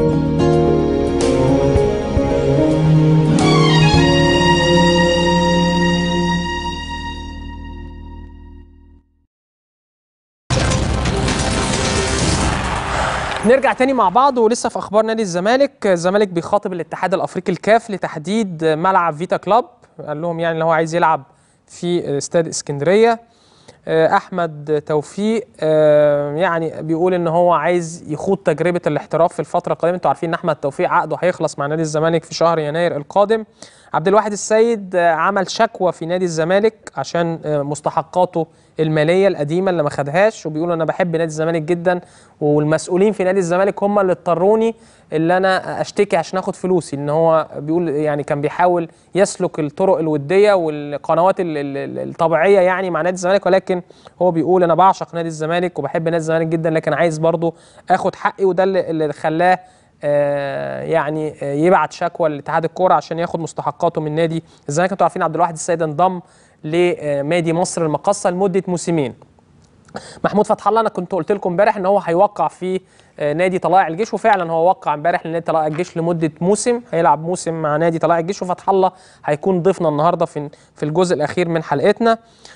نرجع تاني مع بعض ولسه في اخبار نادي الزمالك الزمالك بيخاطب الاتحاد الافريقي الكاف لتحديد ملعب فيتا كلاب قال لهم يعني اللي هو عايز يلعب في استاد اسكندريه آه، احمد توفيق آه، يعني بيقول ان هو عايز يخوض تجربه الاحتراف في الفتره القادمه انتوا عارفين ان احمد توفيق عقده هيخلص مع نادي الزمالك في شهر يناير القادم عبد الواحد السيد آه، عمل شكوى في نادي الزمالك عشان آه، مستحقاته الماليه القديمه اللي ما خدهاش وبيقول انا بحب نادي الزمالك جدا والمسؤولين في نادي الزمالك هم اللي اضطروني اللي انا اشتكي عشان اخد فلوسي ان هو بيقول يعني كان بيحاول يسلك الطرق الوديه والقنوات ال- ال- ال- الطبيعيه يعني مع نادي الزمالك ولكن هو بيقول انا بعشق نادي الزمالك وبحب نادي الزمالك جدا لكن عايز برضه اخد حقي وده اللي, اللي خلاه آه، يعني آه، يبعت شكوى لاتحاد الكوره عشان ياخد مستحقاته من نادي الزمالك انتوا عارفين عبد الواحد السيد انضم لنادي مصر المقاصه لمده موسمين محمود فتح الله انا كنت قلت لكم امبارح ان هو هيوقع في آه، نادي طلائع الجيش وفعلا هو وقع امبارح لنادي طلائع الجيش لمده موسم هيلعب موسم مع نادي طلائع الجيش وفتح الله هيكون ضيفنا النهارده في في الجزء الاخير من حلقتنا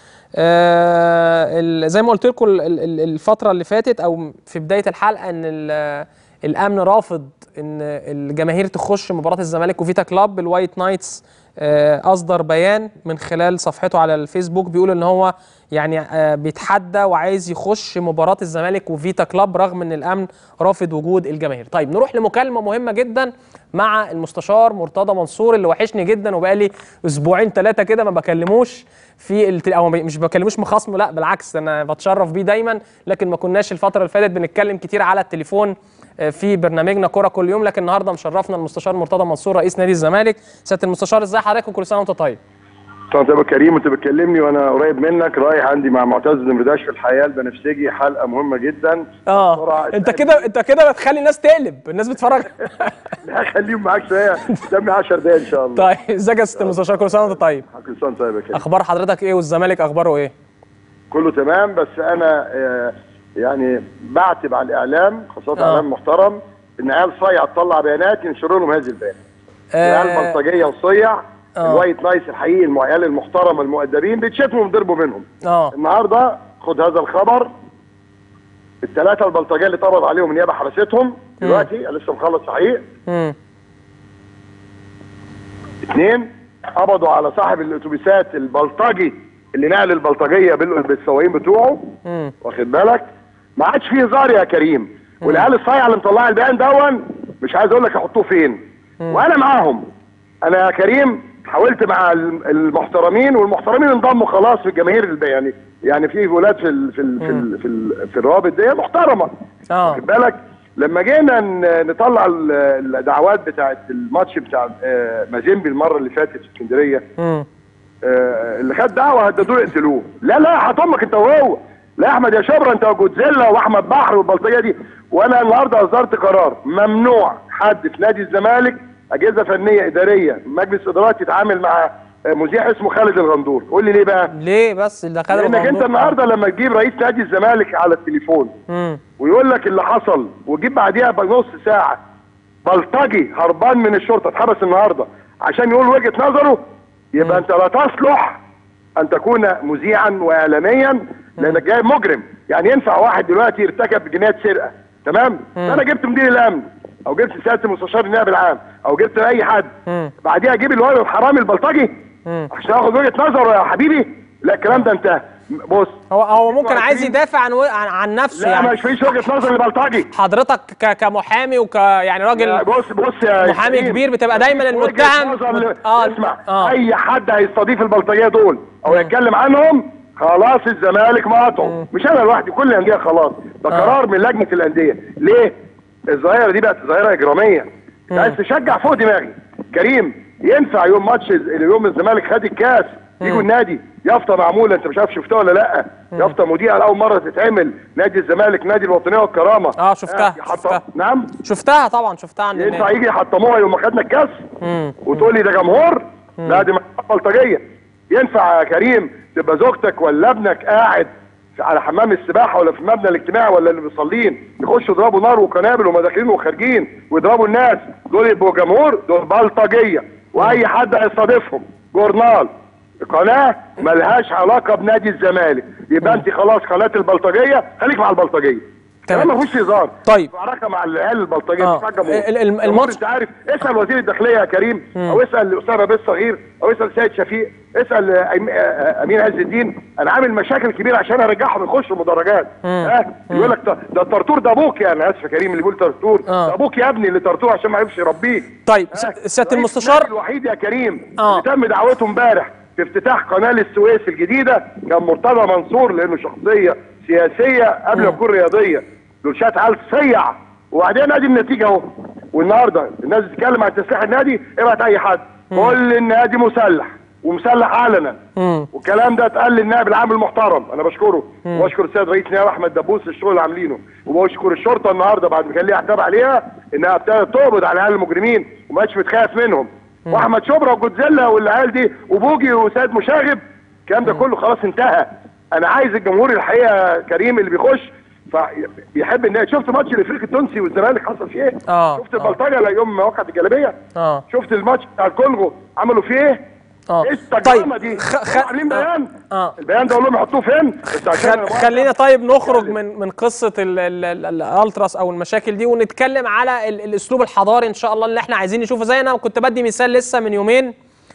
آه، ال- زي ما قلت لكم ال- ال- الفتره اللي فاتت او في بدايه الحلقه ان ال- الامن رافض ان الجماهير تخش مباراه الزمالك وفيتا كلاب الوايت نايتس آه، اصدر بيان من خلال صفحته على الفيسبوك بيقول ان هو يعني آه، بيتحدى وعايز يخش مباراه الزمالك وفيتا كلاب رغم ان الامن رافض وجود الجماهير طيب نروح لمكالمه مهمه جدا مع المستشار مرتضى منصور اللي وحشني جدا وبقالي اسبوعين ثلاثه كده ما بكلموش في الت... او مش بكلموش مخاصمه لا بالعكس انا بتشرف بيه دايما لكن ما كناش الفتره اللي فاتت بنتكلم كتير على التليفون آه، في برنامجنا كوره كل يوم لكن النهارده مشرفنا المستشار مرتضى منصور رئيس نادي الزمالك سياده المستشار ازي حضرتك وكل سنه وانت طيب طبعا تبقى كريم وانت بتكلمني وانا قريب منك رايح عندي مع معتز المرداش في الحياه البنفسجي حلقه مهمه جدا اه بسرعة انت كده انت كده بتخلي الناس تقلب الناس بتتفرج لا خليهم معاك شويه قدامي 10 دقايق ان شاء الله طيب ازيك يا سياده المستشار كل سنه وانت طيب كل سنه طيب يا كريم اخبار حضرتك ايه والزمالك اخباره ايه كله تمام بس انا آه، يعني بعتب على الاعلام خاصه آه. اعلام محترم ان عيال صيع تطلع بيانات ينشروا لهم هذه البيانات العيال آه البلطجيه وصيع آه. الوايت نايس الحقيقي العيال المحترمه المؤدبين بيتشتموا وبيضربوا منهم اه النهارده خد هذا الخبر الثلاثه البلطجيه اللي طبض عليهم النيابه حبستهم دلوقتي أنا لسه مخلص صحيح امم اثنين قبضوا على صاحب الاتوبيسات البلطجي اللي نقل البلطجيه بال- بالسواقين بتوعه امم واخد بالك ما عادش فيه هزار يا كريم والعيال الصايعه اللي مطلعه البيان دون مش عايز اقول لك احطوه فين وانا معاهم انا يا كريم حاولت مع الم- المحترمين والمحترمين انضموا خلاص في الجماهير الب- يعني يعني في ولاد في ال في ال في, ال في, ال في الروابط دي محترمه اه واخد بالك لما جينا ن- نطلع ال- الدعوات بتاعت الماتش بتاع آه، مازيمبي المره اللي فاتت في اسكندريه امم آه، اللي خد دعوه هددوه يقتلوه لا لا هتمك انت وهو لا يا احمد يا شبرا انت وجودزيلا واحمد بحر والبلطجيه دي وانا النهارده اصدرت قرار ممنوع حد في نادي الزمالك اجهزه فنيه اداريه مجلس ادارات يتعامل مع آه، مذيع اسمه خالد الغندور قول لي ليه بقى ليه بس اللي خد لانك انت النهارده لما تجيب رئيس نادي الزمالك على التليفون امم ويقول لك اللي حصل وتجيب بعديها بنص ساعه بلطجي هربان من الشرطه اتحبس النهارده عشان يقول وجهه نظره يبقى انت لا تصلح ان تكون مذيعا واعلاميا لانك جاي مجرم يعني ينفع واحد دلوقتي يرتكب جنايه سرقه تمام انا جبت مدير الامن او جبت سياده المستشار النائب العام او جبت اي حد مم. بعديها اجيب الولد الحرامي البلطجي مم. عشان اخد وجهه نظره يا حبيبي لا الكلام ده انتهى بص هو هو ممكن اسمع عايز كريم. يدافع عن و- عن, عن نفسه لا يعني مش فيش وجهه نظر للبلطجي حضرتك ك- كمحامي وك يعني يا راجل بص بص يا محامي كريم، كبير بتبقى دايما مفيش وجهة المتهم نظر ل- مت- آه، اسمع آه. اي حد هيستضيف البلطجيه دول او يتكلم عنهم خلاص الزمالك مقاطعه مش انا لوحدي كل الانديه خلاص ده آه. قرار من لجنه الانديه ليه الظاهره دي بقت ظاهره اجراميه انت عايز تشجع فوق دماغي كريم ينفع يوم ماتش يوم الزمالك خد الكاس يجوا النادي يافطه معموله انت مش عارف شفتها ولا لا يافطه مذيعه لاول مره تتعمل نادي الزمالك نادي الوطنيه والكرامه آه، شفتها، يحط- شفتها. نعم شفتها طبعا شفتها عند ينفع النادي يجي يحطموها يوم ما خدنا الكاس مم. وتقول لي ده جمهور لا دي بلطجيه ينفع يا كريم تبقى زوجتك ولا ابنك قاعد في- على حمام السباحه ولا في المبنى الاجتماعي ولا اللي بيصلين يخشوا يضربوا نار وقنابل ومداخلين وخارجين ويضربوا الناس دول يبقوا جمهور دول بلطجيه واي حد هيستضيفهم جورنال قناه ملهاش علاقه بنادي الزمالك يبقى انت خلاص قناه البلطجيه خليك مع البلطجيه تمام. كلام ما فيهوش هزار طيب. معركه مع العيال البلطجيه آه. مش مع الجمهور ال- ال- الجمهور الماتش- انت عارف اسال وزير الداخليه يا كريم او اسال اسامه بيه الصغير او اسال سيد شفيق اسال آه، أم- آه، امين عز الدين انا عامل مشاكل كبيره عشان ارجعهم يخشوا المدرجات ها يقول لك ده- ده الطرطور ده ابوك يا انا اسف يا كريم اللي بيقول طرطور آه. ده ابوك يا ابني اللي طرطور عشان ما عرفش يربيه طيب ها؟ س- سياده رئيس المستشار النادي الوحيد يا كريم آه. اللي تم دعوته امبارح في افتتاح قناه السويس الجديده كان مرتضى منصور لانه شخصيه سياسيه قبل ما يكون رياضيه دول شات عيال صيع وبعدين ادي النتيجه اهو والنهارده الناس بتتكلم عن تسليح النادي ابعت اي حد كل النادي مسلح ومسلح علنا مم. والكلام ده اتقال للنائب العام المحترم انا بشكره وبشكر السيد رئيس نيابه احمد دبوس للشغل اللي عاملينه وبشكر الشرطه النهارده بعد ما كان ليها حساب عليها انها ابتدت تقبض على العيال المجرمين وما بقتش بتخاف منهم واحمد شبرا وجودزيلا والعيال دي وبوجي وسيد مشاغب الكلام ده كله خلاص انتهى انا عايز الجمهور الحقيقه كريم اللي بيخش فبيحب ان شفت ماتش الافريقي التونسي والزمالك حصل فيه ايه؟ آه، شفت آه. البلطجه لا يوم وقعت الجلابيه؟ اه شفت الماتش بتاع الكونغو عملوا فيه ايه؟ اه ايه التجربه طيب دي؟ خ... خ... هم عاملين بيان آه. البيان ده اقول لهم يحطوه فين؟ بس عشان أنا خل... موافق. خلينا طيب نخرج من من قصه ال... ال... ال... الالتراس او المشاكل دي ونتكلم على ال... الاسلوب الحضاري ان شاء الله اللي احنا عايزين نشوفه زي انا كنت بدي مثال لسه من يومين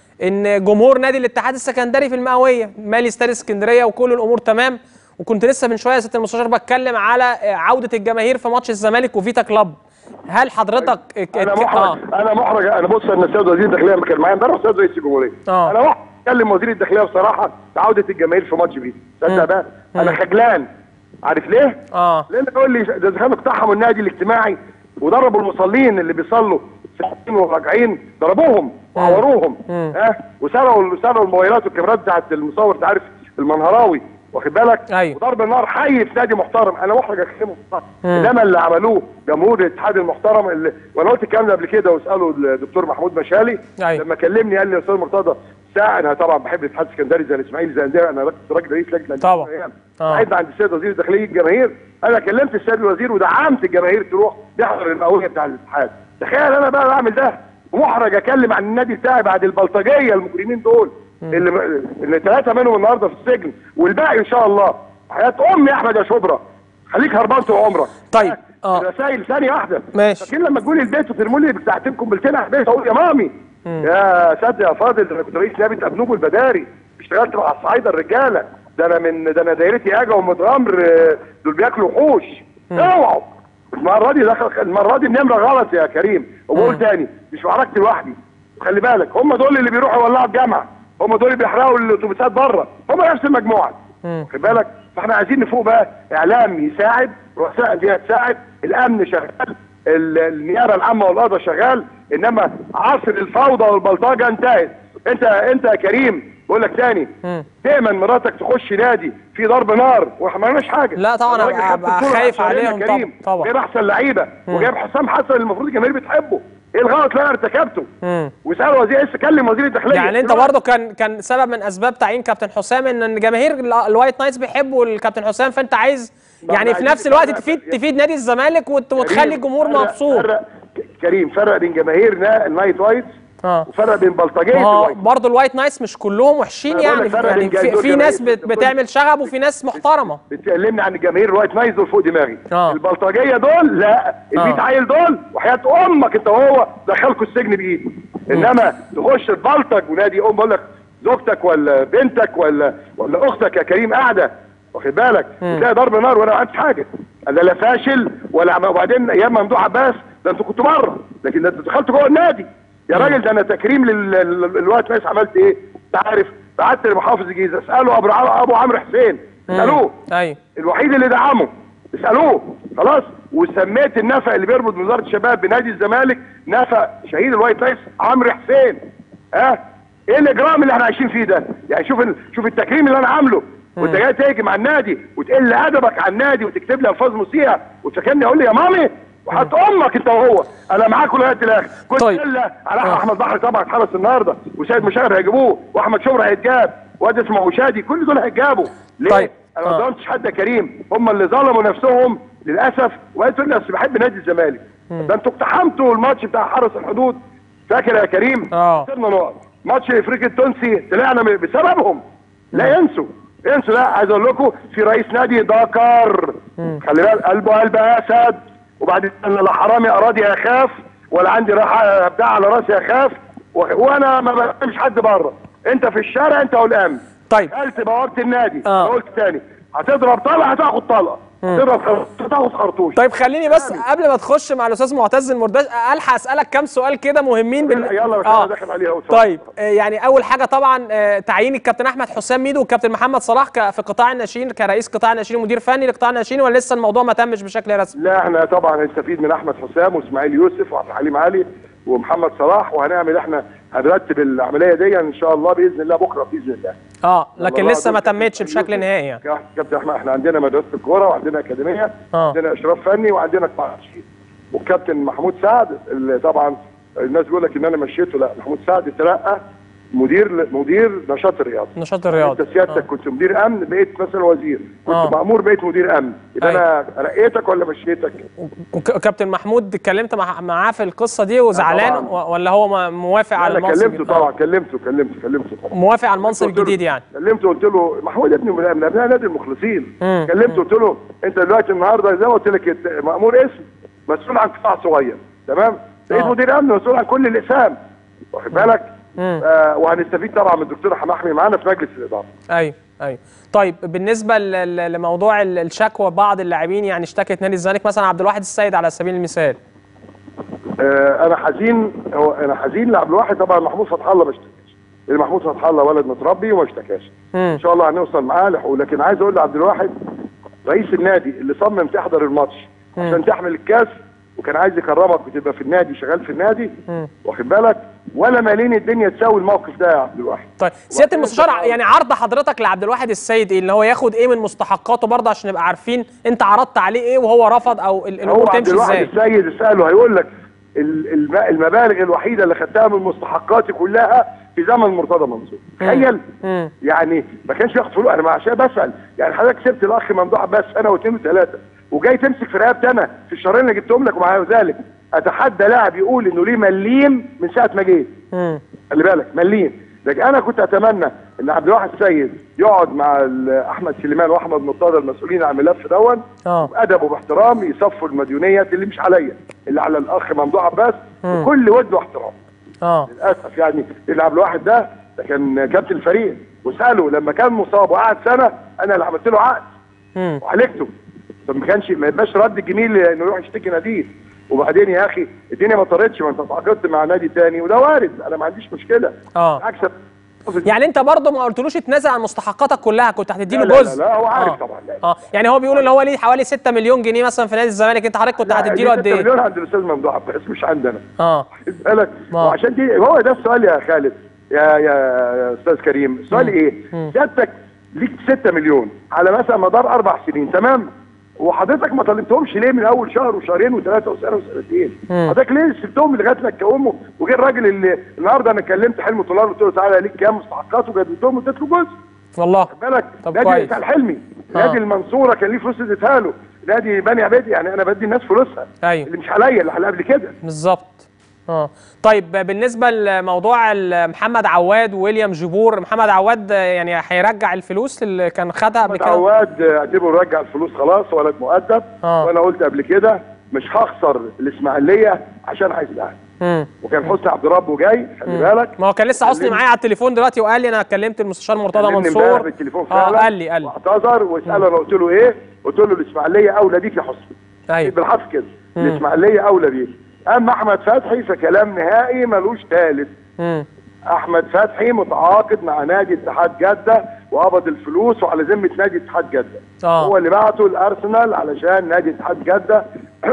ان جمهور نادي الاتحاد السكندري في المئويه مالي استاد اسكندريه وكل الامور تمام وكنت لسه من شويه يا سياده المستشار بتكلم على عوده الجماهير في ماتش الزمالك وفيتا كلاب هل حضرتك ك- انا ك- محرج انا محرج انا بص انا السيد وزير الداخليه لما كان معايا امبارح استاذ رئيس الجمهوريه آه. انا محرج اتكلم وزير الداخليه بصراحه بعوده الجماهير في ماتش بيه تصدق بقى انا خجلان عارف ليه؟ اه لان يقول لي ده إذا كانوا اقتحموا النادي الاجتماعي وضربوا المصلين اللي بيصلوا ساكتين وراجعين ضربوهم وعوروهم ها وسرقوا سرقوا الموبايلات والكاميرات بتاعت المصور انت عارف المنهراوي واخد بالك أيوة. وضرب النار حي في نادي محترم انا محرج اكلمه بصراحة. انما اللي عملوه جمهور الاتحاد المحترم اللي وانا قلت الكلام ده قبل كده واسالوا الدكتور محمود مشالي أيوة. لما كلمني قال لي يا استاذ مرتضى ساعه انا طبعا بحب الاتحاد السكندري زي الاسماعيلي زي الانديه انا كنت راجل رئيس لجنه الأندية طبعا. أيام. آه. قعدنا عند السيد وزير الداخليه الجماهير انا كلمت السيد الوزير ودعمت الجماهير تروح تحضر المئويه بتاع الاتحاد تخيل انا بقى بعمل ده ومحرج اكلم عن النادي بتاعي بعد البلطجيه المجرمين دول اللي اللي ثلاثه منهم النهارده في السجن والباقي ان شاء الله حياه امي يا احمد يا شبرا خليك هربان طول عمرك طيب. آه. رسائل ثانيه واحده ماشي. فاكرين لما تقولي البيت وترموا لي بتاعتين قنبلتين على البيت اقول يا مامي يا سيد يا فاضل ده انا كنت رئيس نيابه ابنوب البداري اشتغلت مع الصعايده الرجاله ده انا من ده انا دايرتي اجا ومتغمر آه، دول بياكلوا وحوش اوعوا المره دي دخل المره دي النمره غلط يا كريم وبقول تاني مش معركتي لوحدي خلي بالك هم دول اللي بيروحوا يولعوا الجامعه هم دول اللي بيحرقوا الاتوبيسات بره هم نفس المجموعه خلي بالك فاحنا عايزين نفوق بقى اعلام يساعد رؤساء انديه تساعد الامن شغال ال- النيابه العامه والقضاء شغال انما عصر الفوضى والبلطجه انتهت انت انت يا كريم بقول لك تاني دايما مراتك تخش نادي في ضرب نار واحنا ما عملناش حاجه لا طبعا الراجل أبقى- خد أبقى بطولة خايف عشان يا عليهم كريم. طبعا- طبعا. جايب احسن لعيبه وجايب حسام حسن اللي المفروض الجماهير بتحبه ايه الغلط اللي انا ارتكبته مم. وسال وزير لسه كلم وزير الداخليه يعني انت برضه كان كان سبب من اسباب تعيين كابتن حسام ان ان جماهير ال- الوايت نايتس بيحبوا الكابتن حسام فانت عايز ما يعني احنا في نفس عايزين الوقت نفرق- تفيد تفيد نادي الزمالك وت- وتخلي الجمهور فرق- مبسوط فرق ك- كريم فرق بين جماهير نا- النايت وايتس اه وفرق بين بلطجيه ما هو الوايت برضه الوايت نايتس مش كلهم وحشين أنا بقول يعني لك فرق يعني بين في, دول في ناس جماهير. بت بتعمل شغب وفي ناس محترمه بتكلمني عن الجماهير الوايت نايتس دول فوق دماغي آه. البلطجيه دول لا ال 100 آه. عيل دول وحياه امك انت وهو دخلكوا السجن بايد انما تخش تبلطج ونادي ام بقول لك زوجتك ولا بنتك ولا ولا اختك يا كريم قاعده واخد بالك وتلاقي ضرب نار وانا ما عملتش حاجه انا لا فاشل ولا عم... وبعدين ايام ممدوح عباس ده انتوا كنتوا بره لكن ده انتوا دخلتوا جوه النادي يا راجل ده انا تكريم لل- لل- للوايت نايتس عملت ايه؟ انت عارف بعت لمحافظ الجيزه اساله ابو ع- ابو عمرو حسين اسالوه ايوه الوحيد اللي دعمه اسالوه خلاص وسميت النفق اللي بيربط وزاره الشباب بنادي الزمالك نفق شهيد الوايت نايتس عمرو حسين ها ايه الاجرام اللي احنا عايشين فيه ده يعني شوف ال- شوف التكريم اللي انا عامله وانت جاي تهجم على النادي وتقل ادبك على النادي وتكتب لي الفاظ مسيئه وتفكرني اقول لي يا مامي وحط امك انت وهو انا معاكم لغايه الاخر كنت طيب. الا على آه. احمد بحر طبعا اتحبس النهارده وسيد مشاغب هيجيبوه واحمد شبرا هيتجاب واد اسمه اشادي كل دول هيتجابوا ليه؟ طيب. انا ما آه. ظلمتش حد يا كريم هم اللي ظلموا نفسهم للاسف وقالت لي اصل بحب نادي الزمالك ده انتوا اقتحمتوا الماتش بتاع حرس الحدود فاكر يا كريم آه. خسرنا نقط ماتش الافريقي التونسي طلعنا من- بسببهم لا ينسوا انسوا لا عايز اقول لكم في رئيس نادي دكر خلي بالك قلبه قلب اسد وبعدين أنا لا حرامي اراضي اخاف ولا عندي راحه بتاع على راسي اخاف و- وانا ما بقابلش حد بره انت في الشارع انت والامن طيب قلت بوابه النادي آه. أنا قلت تاني هتضرب طلقه هتاخد طلقه هتضرب خرطوش هتاخد خرطوش طيب خليني بس قبل ما تخش مع الاستاذ معتز المرداش الحق اسالك كام سؤال كده مهمين بال... يلا بس آه. انا داخل عليها واتفضل. طيب آه، يعني اول حاجه طبعا آه، تعيين الكابتن احمد حسام ميدو والكابتن محمد صلاح ك- في قطاع الناشئين كرئيس قطاع الناشئين ومدير فني لقطاع الناشئين ولا لسه الموضوع ما تمش بشكل رسمي لا احنا طبعا هنستفيد من احمد حسام واسماعيل يوسف وعبد الحليم علي ومحمد صلاح وهنعمل احنا هنرتب العمليه دي ان شاء الله باذن الله بكره باذن الله اه لكن الله لسه ما عزيز. تمتش بشكل نهائي يعني يا كابتن احمد احنا عندنا مدرسه الكوره وعندنا اكاديميه آه. عندنا اشراف فني وعندنا قطاع ناشئين والكابتن محمود سعد اللي طبعا الناس بيقول لك ان انا مشيته لا محمود سعد اترقى مدير مدير نشاط الرياضه نشاط الرياضي انت سيادتك كنت مدير امن بقيت مثلا وزير كنت آه. مامور بقيت مدير امن يبقى أيوة. انا رقيتك ولا مشيتك وكابتن محمود اتكلمت مع معاه في القصه دي وزعلان طبعاً. و- ولا هو م- موافق على انا المنصب كلمته طبعا كلمته كلمته كلمته طبعا موافق على المنصب قلت له- الجديد يعني كلمته قلت له محمود ابني من من ابناء نادي المخلصين مم. كلمته قلت له انت دلوقتي النهارده زي ما قلت لك انت مامور اسم مسؤول عن قطاع صغير تمام بقيت آه. مدير امن مسؤول عن كل الاقسام واخد بالك مم. آه وهنستفيد طبعا من الدكتور حماحمي معانا في مجلس الاداره ايوه ايوه طيب بالنسبه ل- ل- لموضوع ال- الشكوى بعض اللاعبين يعني اشتكت نادي الزمالك مثلا عبد الواحد السيد على سبيل المثال آه انا حزين هو انا حزين لعبد الواحد طبعا محمود فتح الله ما اشتكاش لان محمود فتح الله ولد متربي وما اشتكاش مم. ان شاء الله هنوصل معاه لحقوق لكن عايز اقول لعبد الواحد رئيس النادي اللي صمم تحضر الماتش عشان تحمل الكاس وكان عايز يكرمك وتبقى في النادي شغال في النادي مم. واخد بالك ولا مالين الدنيا تساوي الموقف ده يا عبد الواحد طيب سياده وبعدين المستشار أنت- يعني عرض حضرتك لعبد الواحد السيد ايه اللي هو ياخد ايه من مستحقاته برضه عشان نبقى عارفين انت عرضت عليه ايه وهو رفض او ال- هو الامور عبد تمشي الواحد ازاي السيد اساله هيقول لك ال- الم- المبالغ الوحيده اللي خدتها من مستحقاتي كلها في زمن مرتضى منصور تخيل مم. يعني ما كانش ياخد فلوس انا عشان بسال يعني حضرتك سبت الاخ ممدوح عباس سنه واثنين وثلاثه وجاي تمسك في رقبتي انا في الشهرين اللي جبتهم لك ومع ذلك اتحدى لاعب يقول انه ليه مليم من ساعه ما جيت مم. خلي بالك مليم لكن انا كنت اتمنى ان عبد الواحد السيد يقعد مع ال- احمد سليمان واحمد مرتضى المسؤولين عن الملف دون اه بادب وباحترام يصفوا المديونيات اللي مش عليا اللي على الاخ ممدوح عباس بكل ود واحترام اه للاسف يعني اللي عبد الواحد ده ده كان كابتن الفريق واساله لما كان مصاب وقعد سنه انا اللي عملت له عقد مم. وعالجته طب ما كانش ما يبقاش رد جميل انه يروح يشتكي ناديه وبعدين يا اخي الدنيا ما طارتش ما انت اتعاقدت مع نادي تاني وده وارد انا ما عنديش مشكله اه بالعكس يعني انت برضه ما قلتلوش اتنازل عن مستحقاتك كلها كنت هتديله لا لا جزء لا, لا هو عارف آه. طبعا لا اه يعني هو بيقول ان هو ليه حوالي 6 مليون جنيه مثلا في نادي الزمالك انت حضرتك كنت لا، هتديله دي قد 6 ايه؟ مليون عند الاستاذ ممدوح عباس مش عندنا اه خد بالك ما. وعشان دي هو ده السؤال يا خالد يا يا يا استاذ كريم السؤال ايه؟ سيادتك ليك 6 مليون على مثلا مدار اربع سنين تمام؟ وحضرتك ما طلبتهمش ليه من اول شهر وشهرين وثلاثه وسنه وسنتين؟ حضرتك ليه سبتهم لغايه ما اتكوموا وجه الراجل اللي النهارده انا كلمت حلمي طلال قلت له تعالى ليك كام مستحقات وجددتهم واديت له جزء والله خد بالك طب نادي كويس. بتاع الحلمي آه. نادي المنصوره كان ليه فلوس اديتها له نادي بني عبيد يعني انا بدي الناس فلوسها أيوة. اللي مش عليا اللي على قبل كده بالظبط اه طيب بالنسبه لموضوع ال- محمد عواد وويليام جبور محمد عواد يعني هيرجع الفلوس اللي كان خدها قبل محمد كده عواد اعتبره رجع الفلوس خلاص ولد مؤدب آه. وانا قلت قبل كده مش هخسر الاسماعيليه عشان عايز الاهلي مم. وكان حسني عبد ربه جاي خلي بالك ما هو كان لسه حسني كلمني- معايا على التليفون دلوقتي وقال لي انا كلمت المستشار مرتضى كلمني امبارح منصور بالتليفون اه فعلا قال لي قال لي واعتذر واساله انا قلت له ايه؟ قلت له الاسماعيليه اولى بيك يا حسني ايوه بالحرف كده الاسماعيليه اولى بيك اما احمد فتحي فكلام نهائي ملوش ثالث مم. احمد فتحي متعاقد مع نادي اتحاد جده وقبض الفلوس وعلى ذمه نادي اتحاد جده آه. هو اللي بعته الارسنال علشان نادي اتحاد جده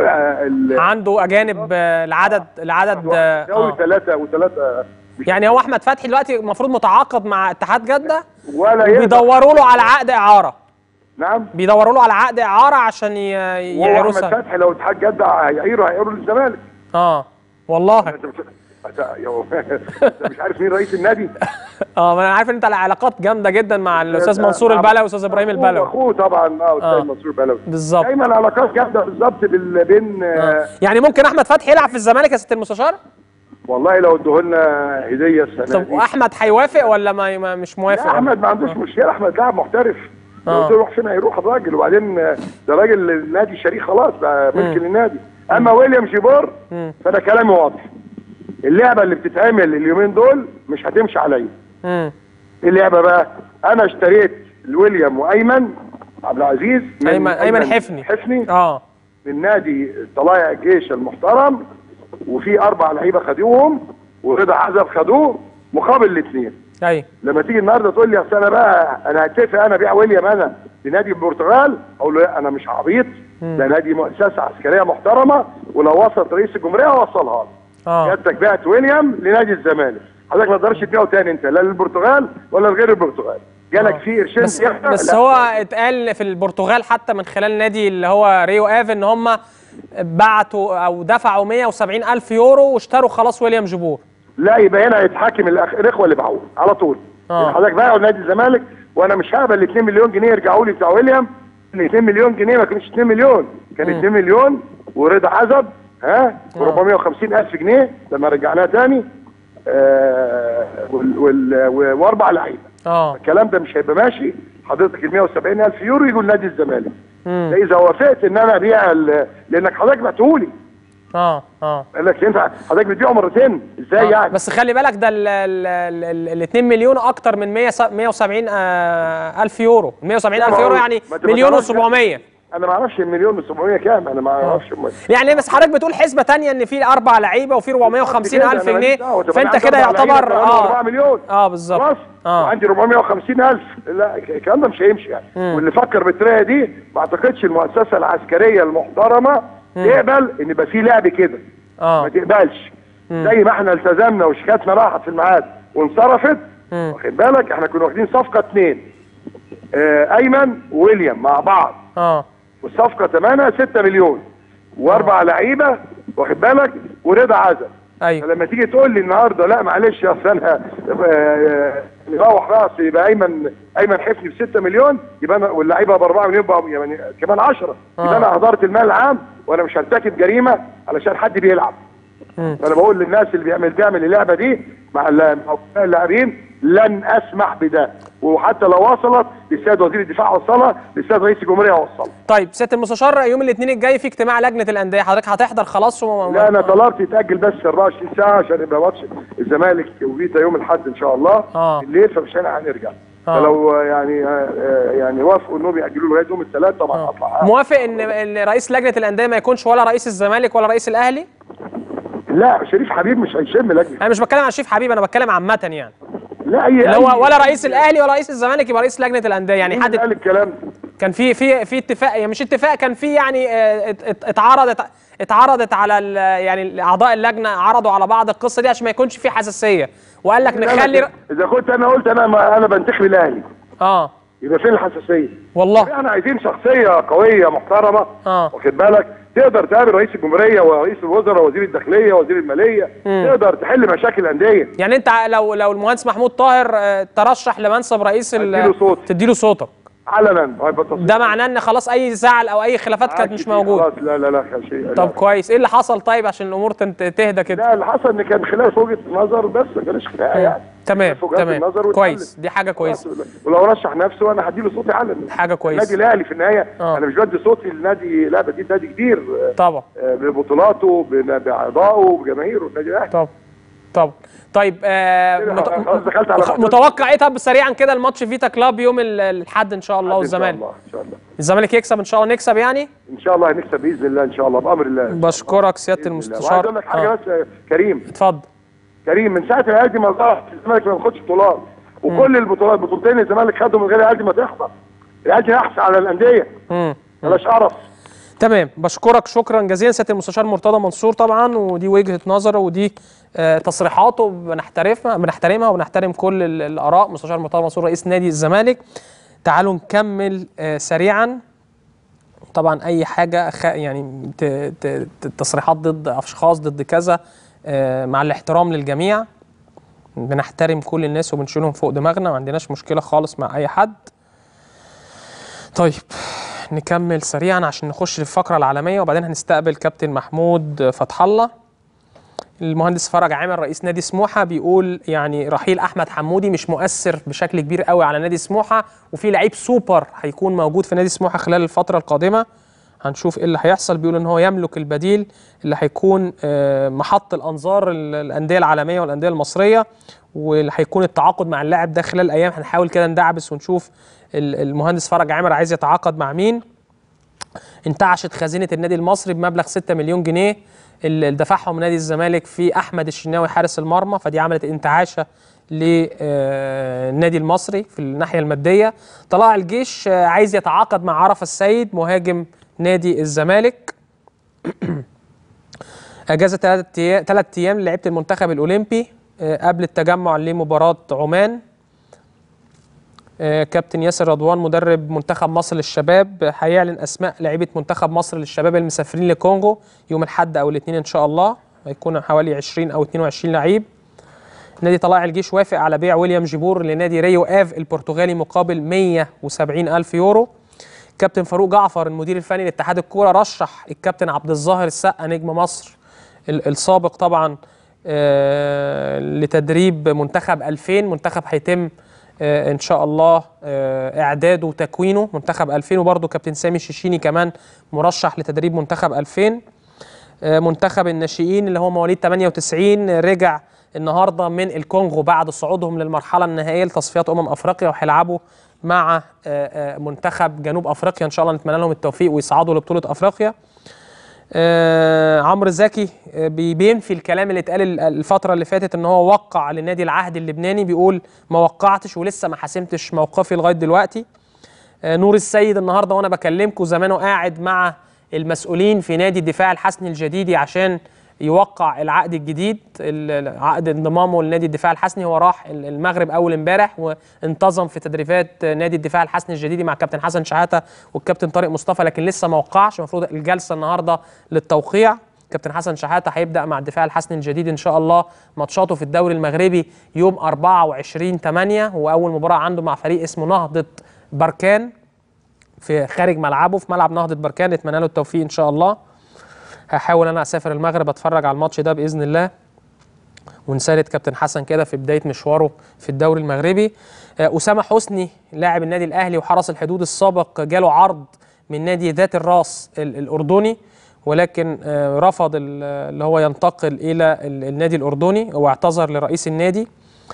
ال- عنده اجانب آه، العدد العدد آه، دوري آه. ثلاثه وثلاثه يعني هو احمد فتحي دلوقتي المفروض متعاقد مع اتحاد جده ولا يقدر بيدوروا له على عقد اعاره نعم بيدوروا له على عقد اعاره عشان ي- وهو يعيروا احمد سنة. فتحي لو اتحاد جده هيعيره هيعيره للزمالك اه والله انت بت- أت- يو- انت مش عارف مين رئيس النادي اه ما انا عارف ان انت العلاقات جامده جدا مع الاستاذ منصور نعم. البلوي واستاذ ابراهيم أخوه- البلوي اخوه طبعا اه آه. استاذ منصور بلوي بالظبط دايما علاقات جامده بالظبط بال- بين آه. يعني ممكن احمد فتحي يلعب في الزمالك يا ست المستشار والله لو ادوه لنا هديه السنه طب دي واحمد هيوافق ولا ما ما- مش موافق لا احمد ما عندوش مشكله احمد لاعب محترف لو آه. قلت له روح فين هيروح الراجل وبعدين آه، ده راجل النادي شريك خلاص بقى ملك للنادي اما ويليام جيبور فانا كلامي واضح اللعبه اللي بتتعمل اليومين دول مش هتمشي عليا امم ايه اللعبه بقى انا اشتريت الويليام وايمن عبد العزيز من أيمن- أيمن حفني. حفني اه من نادي طلائع الجيش المحترم وفي اربع لعيبه خدوهم ورضا عزب خدوه مقابل الاثنين ايوه لما تيجي النهارده تقول لي اصل انا بقى انا هتفق انا ابيع ويليام انا لنادي البرتغال اقول له لا انا مش عبيط ده نادي مؤسسه عسكريه محترمه ولو وصلت رئيس الجمهوريه هوصلها له اه جاتك بعت ويليام لنادي الزمالك حضرتك ما تقدرش تبيعه تاني انت لا للبرتغال ولا لغير البرتغال جالك آه. فيه قرشين بس زيادة؟ بس لا. هو اتقال في البرتغال حتى من خلال نادي اللي هو ريو اف ان هم بعتوا او دفعوا 170 الف يورو واشتروا خلاص ويليام جيبور لا يبقى هنا يتحاكم الأخ- الاخوه اللي باعوه على طول آه. حضرتك باعوا نادي الزمالك وانا مش هقبل ال 2 مليون جنيه يرجعوا لي بتاع ويليام ال 2 مليون جنيه ما كانش 2 مليون كان 2 مليون ورضا عزب ها و 450 الف جنيه لما رجعناها تاني آه وال وال و- واربع لعيبه اه الكلام ده مش هيبقى ماشي حضرتك ال 170 الف يورو يجوا لنادي الزمالك مم. ده اذا وافقت ان انا ابيع ال- لانك حضرتك بعتهولي اه اه قال لك ينفع حضرتك بتبيعه مرتين ازاي آه. يعني بس خلي بالك ده ال 2 مليون اكتر من 100 س- 170 آه الف يورو 170 الف ما هو- يورو يعني ما أنت مليون ما تعرفش. و700 انا ما اعرفش المليون و700 كام انا ما اعرفش أم- يعني بس حضرتك بتقول حسبه تانية ان في اربع لعيبه وفي 450 كده، الف أنا ماليش جنيه دعوة. طب فانت أنا كده عندي أربع يعتبر لعيبة، 4 اه مليون اه بالظبط خلاص اه وعندي 450 الف لا الكلام ده مش هيمشي يعني واللي فكر بالطريقه دي ما اعتقدش المؤسسه العسكريه المحترمه تقبل ان يبقى في لعب كده ما اه تقبلش زي ما احنا التزمنا وشيكاتنا راحت في الميعاد وانصرفت واخد بالك احنا كنا واخدين صفقه اثنين آه ايمن وويليام مع بعض اه والصفقه ثمنها 6 مليون واربع لعيبه واخد بالك ورضا عزب ايوه فلما تيجي تقول لي النهارده لا معلش يا اصل انا آه، نروح راس يبقى ايمن ايمن حفني ب 6 مليون يبقى انا واللعيبه ب 4 مليون بقى يعني كمان 10 يبقى انا هدرت المال العام وانا مش هرتكب جريمه علشان حد بيلعب فانا بقول للناس اللي بيعمل بيعمل اللعبه دي مع ال- مع اللاعبين لن اسمح بده وحتى لو وصلت للسيد وزير الدفاع وصلها للسيد رئيس الجمهوريه وصلها طيب سياده المستشار يوم الاثنين الجاي في اجتماع لجنه الانديه حضرتك هتحضر خلاص و... لا انا طلبت يتاجل بس 24 ساعه عشان يبقى ماتش الزمالك وفيتا يوم الاحد ان شاء الله آه. الليل فمش هنلحق هنرجع آه. فلو آه، يعني آه، آه، يعني وافقوا انهم ياجلوا لغايه يوم الثلاث طبعا هطلع موافق ان ان رئيس لجنه الانديه ما يكونش ولا رئيس الزمالك ولا رئيس الاهلي لا شريف حبيب مش هيشم لجنه انا مش بتكلم عن شريف حبيب انا بتكلم عامه يعني لا هي اللي هو ولا رئيس الاهلي ولا رئيس الزمالك يبقى رئيس لجنه الانديه يعني حد حد قال الكلام ده كان في في في اتفاق يعني مش اتفاق كان في يعني آه، ات- ات- اتعرضت اتعرضت على ال- يعني اعضاء اللجنه عرضوا على بعض القصه دي عشان ما يكونش في حساسيه وقال لك نخلي ر- اذا كنت انا قلت انا ما انا بنتخب الاهلي اه يبقى فين الحساسيه؟ والله احنا عايزين شخصيه قويه محترمه آه. واخد بالك تقدر تقابل رئيس الجمهوريه ورئيس الوزراء ووزير الداخليه ووزير الماليه تقدر تحل مشاكل الانديه يعني انت لو لو المهندس محمود طاهر آه، ترشح لمنصب رئيس ال- أديله صوت. تديله صوتك علنا هيبقى تصريح. ده معناه ان خلاص اي زعل او اي خلافات كانت مش كتير موجوده خلاص لا لا لا شيء طب كويس ايه اللي حصل طيب عشان الامور تنت- تهدى كده لا اللي حصل ان كان خلاف وجهه نظر بس ما كانش خناقه يعني تمام في وجهات تمام النظر كويس واتحلت. دي حاجه كويسه خلاص، ولو رشح نفسه انا هديله صوتي علنا حاجه كويسه النادي الاهلي في النهايه آه. انا مش بدي صوتي للنادي لا بدي نادي كبير آه، طبعا آه، ببطولاته بن- باعضائه بجماهيره النادي الاهلي طبعا طبعا طيب آه كده مت... خلاص دخلت على مخ- متوقع ايه طب سريعا كده الماتش فيتا كلاب يوم ال- الاحد ان شاء الله ان شاء والزمالك الله ان شاء الله الزمالك يكسب ان شاء الله نكسب يعني ان شاء الله هنكسب باذن الله ان شاء الله بامر الله بشكرك سياده بإذن الله. وعايز المستشار اقول لك حاجه آه. بس آه، كريم اتفضل كريم من ساعه الاهلي دي ما ظهر الزمالك ما بياخدش بطولات وكل البطولات بطولتين الزمالك خدهم من غير الاهلي ما تحصل الاهلي احسن على الانديه مم. بلاش قرف تمام بشكرك شكرا جزيلا سياده المستشار مرتضى منصور طبعا ودي وجهه نظره ودي آه، تصريحاته بنحترمها بنحترمها وبنحترم كل ال- الاراء مستشار مرتضى منصور رئيس نادي الزمالك تعالوا نكمل آه، سريعا طبعا اي حاجه خ... يعني ت... ت... ت- تصريحات ضد اشخاص ضد كذا آه، مع الاحترام للجميع بنحترم كل الناس وبنشيلهم فوق دماغنا ما عندناش مشكله خالص مع اي حد طيب نكمل سريعا عشان نخش في الفقره العالميه وبعدين هنستقبل كابتن محمود فتح الله المهندس فرج عامر رئيس نادي سموحه بيقول يعني رحيل احمد حمودي مش مؤثر بشكل كبير قوي على نادي سموحه وفي لعيب سوبر هيكون موجود في نادي سموحه خلال الفتره القادمه هنشوف ايه اللي هيحصل بيقول ان هو يملك البديل اللي هيكون آه، محط الانظار ال- الانديه العالميه والانديه المصريه واللي هيكون التعاقد مع اللاعب ده خلال ايام هنحاول كده ندعبس ونشوف ال- المهندس فرج عامر عايز يتعاقد مع مين انتعشت خزينه النادي المصري بمبلغ 6 مليون جنيه اللي دفعهم نادي الزمالك في احمد الشناوي حارس المرمى فدي عملت انتعاشه للنادي المصري في الناحيه الماديه طلائع الجيش آه، عايز يتعاقد مع عرفه السيد مهاجم نادي الزمالك اجازه ثلاث ايام لعيبه المنتخب الاولمبي آه، قبل التجمع لمباراه عمان آه، كابتن ياسر رضوان مدرب منتخب مصر للشباب هيعلن اسماء لعيبه منتخب مصر للشباب المسافرين لكونغو يوم الاحد او الاثنين ان شاء الله هيكون حوالي 20 او 22 لعيب نادي طلائع الجيش وافق على بيع ويليام جيبور لنادي ريو اف البرتغالي مقابل 170 الف يورو كابتن فاروق جعفر المدير الفني لاتحاد الكوره رشح الكابتن عبد الظاهر السقا نجم مصر ال- السابق طبعا آه، لتدريب منتخب 2000 منتخب هيتم آه، ان شاء الله آه، اعداده وتكوينه منتخب 2000 وبرضه كابتن سامي الشيشيني كمان مرشح لتدريب منتخب 2000 آه، منتخب الناشئين اللي هو مواليد 98 رجع النهارده من الكونغو بعد صعودهم للمرحله النهائيه لتصفيات امم افريقيا وهيلعبوا مع آه، آه، منتخب جنوب افريقيا ان شاء الله نتمنى لهم التوفيق ويصعدوا لبطوله افريقيا آه، عمرو زكي آه، بي- بينفي الكلام اللي اتقال ال- الفتره اللي فاتت ان هو وقع لنادي العهد اللبناني بيقول ما وقعتش ولسه ما حسمتش موقفي لغايه دلوقتي آه، نور السيد النهارده وانا بكلمكم زمانه قاعد مع المسؤولين في نادي الدفاع الحسني الجديدي عشان يوقع العقد الجديد ال- ال- عقد انضمامه لنادي الدفاع الحسني هو راح ال- المغرب اول امبارح وانتظم في تدريبات نادي الدفاع الحسني الجديدي مع كابتن حسن شحاته والكابتن طارق مصطفى لكن لسه ما وقعش المفروض الجلسه النهارده للتوقيع كابتن حسن شحاته هيبدا مع الدفاع الحسني الجديد ان شاء الله ماتشاته في الدوري المغربي يوم 24 8 واول مباراه عنده مع فريق اسمه نهضه بركان في خارج ملعبه في ملعب نهضه بركان نتمنى له التوفيق ان شاء الله هحاول انا اسافر المغرب اتفرج على الماتش ده باذن الله ونساند كابتن حسن كده في بدايه مشواره في الدوري المغربي آه، اسامه حسني لاعب النادي الاهلي وحرس الحدود السابق جاله عرض من نادي ذات الراس ال- الاردني ولكن آه، رفض ال- اللي هو ينتقل الى ال- النادي الاردني واعتذر لرئيس النادي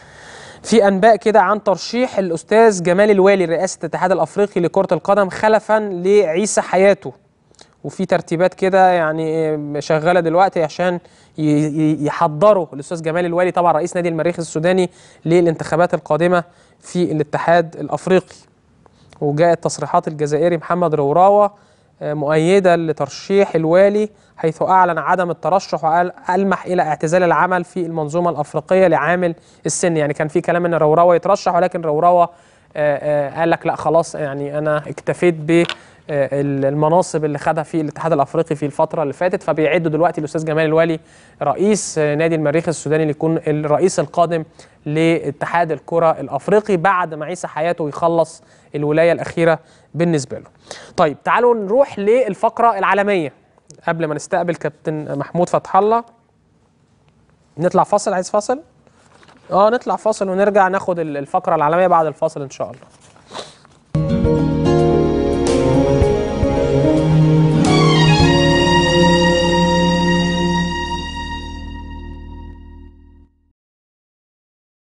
في انباء كده عن ترشيح الاستاذ جمال الوالي لرئاسه الاتحاد الافريقي لكره القدم خلفا لعيسى حياته وفي ترتيبات كده يعني شغاله دلوقتي عشان ي- ي- يحضروا الاستاذ جمال الوالي طبعا رئيس نادي المريخ السوداني للانتخابات القادمه في الاتحاد الافريقي وجاءت تصريحات الجزائري محمد روراوه آه، مؤيده لترشيح الوالي حيث اعلن عدم الترشح وقال المح الى اعتزال العمل في المنظومه الافريقيه لعامل السن يعني كان في كلام ان روراوه يترشح ولكن روراوه آه، آه، قال لك لا خلاص يعني انا اكتفيت ب آه، المناصب اللي خدها في الاتحاد الافريقي في الفتره اللي فاتت فبيعدوا دلوقتي الاستاذ جمال الوالي رئيس آه، نادي المريخ السوداني ليكون الرئيس القادم لاتحاد الكره الافريقي بعد ما عيسى حياته يخلص الولايه الاخيره بالنسبه له. طيب تعالوا نروح للفقره العالميه قبل ما نستقبل كابتن محمود فتح الله نطلع فاصل عايز فاصل؟ اه نطلع فاصل ونرجع ناخد الفقره العالميه بعد الفاصل ان شاء الله.